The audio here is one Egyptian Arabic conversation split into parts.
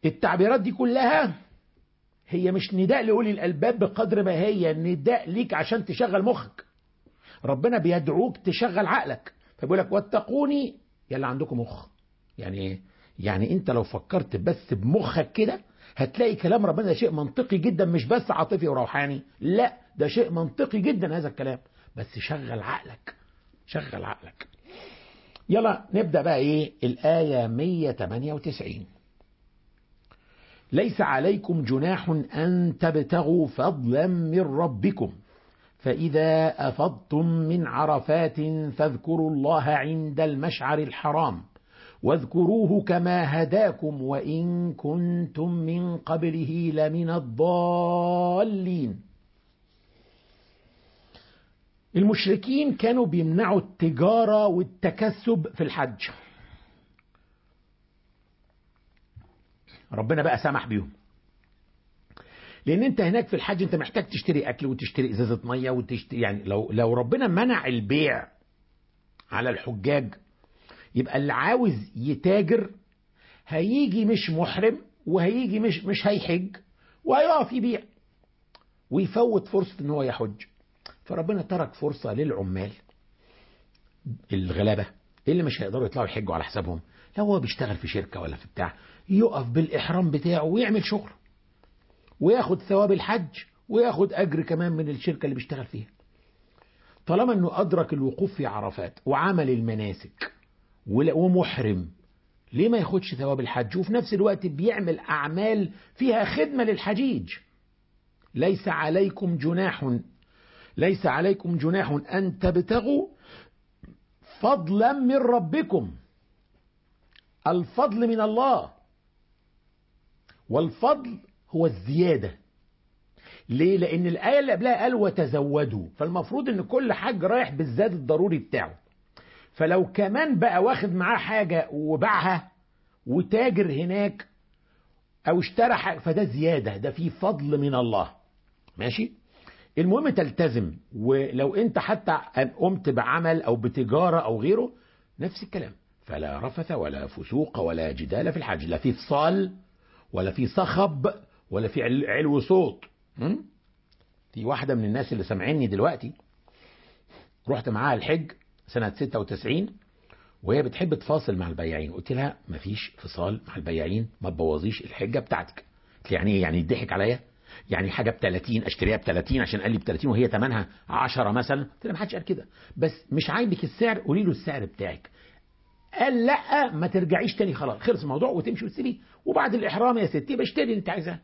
التعبيرات دي كلها هي مش نداء لأولي الألباب بقدر ما هي نداء ليك عشان تشغل مخك ربنا بيدعوك تشغل عقلك فبيقول لك واتقوني يلا عندكم مخ يعني ايه يعني انت لو فكرت بس بمخك كده هتلاقي كلام ربنا ده شيء منطقي جدا مش بس عاطفي وروحاني لا ده شيء منطقي جدا هذا الكلام بس شغل عقلك شغل عقلك يلا نبدأ بقى ايه الآية 198 ليس عليكم جناح أن تبتغوا فضلا من ربكم فإذا أفضتم من عرفات فاذكروا الله عند المشعر الحرام واذكروه كما هداكم وإن كنتم من قبله لمن الضالين المشركين كانوا بيمنعوا التجارة والتكسب في الحج ربنا بقى سمح بيهم لان انت هناك في الحج انت محتاج تشتري اكل وتشتري ازازه ميه وتشتري يعني لو لو ربنا منع البيع على الحجاج يبقى اللي عاوز يتاجر هيجي مش محرم وهيجي مش مش هيحج وهيقف يبيع ويفوت فرصه ان هو يحج فربنا ترك فرصه للعمال الغلابه اللي مش هيقدروا يطلعوا يحجوا على حسابهم لو هو بيشتغل في شركه ولا في بتاع يقف بالاحرام بتاعه ويعمل شغله وياخد ثواب الحج وياخد اجر كمان من الشركه اللي بيشتغل فيها طالما انه ادرك الوقوف في عرفات وعمل المناسك ومحرم ليه ما ياخدش ثواب الحج وفي نفس الوقت بيعمل اعمال فيها خدمه للحجيج ليس عليكم جناح ليس عليكم جناح ان تبتغوا فضلا من ربكم الفضل من الله والفضل هو الزيادة ليه؟ لأن الآية اللي قبلها قال وتزودوا فالمفروض إن كل حاج رايح بالزاد الضروري بتاعه فلو كمان بقى واخد معاه حاجة وباعها وتاجر هناك أو اشترى حاجة فده زيادة ده فيه فضل من الله ماشي؟ المهم تلتزم ولو أنت حتى قمت بعمل أو بتجارة أو غيره نفس الكلام فلا رفث ولا فسوق ولا جدال في الحج لا في فصال ولا في صخب ولا في علو صوت في واحدة من الناس اللي سامعيني دلوقتي رحت معاها الحج سنة 96 وهي بتحب تفاصل مع البياعين قلت لها مفيش فصال مع البياعين ما تبوظيش الحجة بتاعتك قلت يعني ايه يعني يضحك عليا يعني حاجة ب 30 اشتريها ب 30 عشان قال لي ب 30 وهي ثمنها 10 مثلا قلت لها ما حدش قال كده بس مش عاجبك السعر قولي له السعر بتاعك قال لا ما ترجعيش تاني خلاص خلص الموضوع وتمشي وتسيبيه وبعد الاحرام يا ستي بشتري اللي انت عايزاه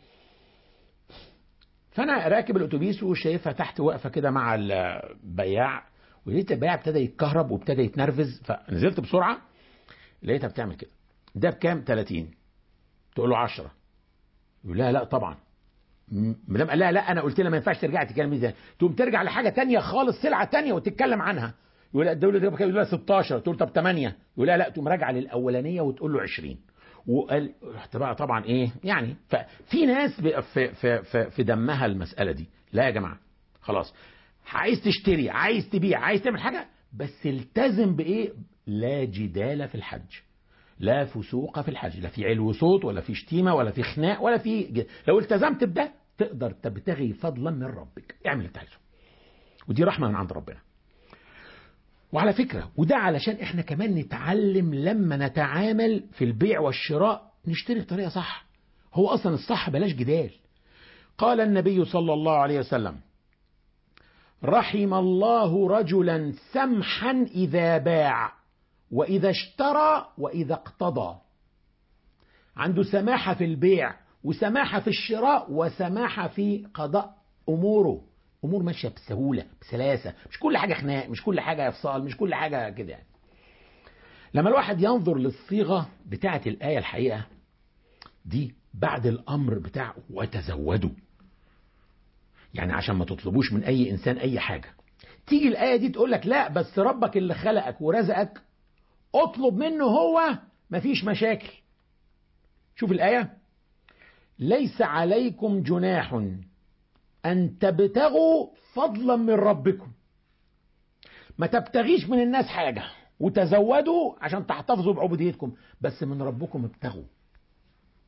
فانا راكب الاتوبيس وشايفها تحت واقفه كده مع البياع ولقيت البياع ابتدى يتكهرب وابتدى يتنرفز فنزلت بسرعه لقيتها بتعمل كده ده بكام 30 تقول له 10 يقول لها لا طبعا مدام قال لها لا انا قلت لها ما ينفعش ترجعي تتكلمي ازاي تقوم ترجع لحاجه تانية خالص سلعه تانية وتتكلم عنها يقول لا الدوله دي يقول لها 16 تقول طب 8 يقول لها لا تقوم راجعه للاولانيه وتقول له 20 وقال رحت بقى طبعا ايه يعني ففي ناس في في في, في دمها المساله دي لا يا جماعه خلاص عايز تشتري عايز تبيع عايز تعمل حاجه بس التزم بايه لا جدال في الحج لا فسوق في الحج لا في علو صوت ولا في شتيمه ولا في خناق ولا في جد. لو التزمت بده تقدر تبتغي فضلا من ربك اعمل اللي انت عايزه ودي رحمه من عند ربنا وعلى فكرة وده علشان احنا كمان نتعلم لما نتعامل في البيع والشراء نشتري بطريقة صح هو أصلا الصح بلاش جدال قال النبي صلى الله عليه وسلم رحم الله رجلا سمحا إذا باع وإذا اشترى وإذا اقتضى عنده سماحة في البيع وسماحة في الشراء وسماحة في قضاء أموره امور ماشيه بسهوله بسلاسه مش كل حاجه خناق مش كل حاجه افصال مش كل حاجه كده يعني لما الواحد ينظر للصيغه بتاعه الايه الحقيقه دي بعد الامر بتاع وتزودوا يعني عشان ما تطلبوش من اي انسان اي حاجه تيجي الايه دي تقول لك لا بس ربك اللي خلقك ورزقك اطلب منه هو مفيش مشاكل شوف الايه ليس عليكم جناح أن تبتغوا فضلا من ربكم ما تبتغيش من الناس حاجة وتزودوا عشان تحتفظوا بعبوديتكم بس من ربكم ابتغوا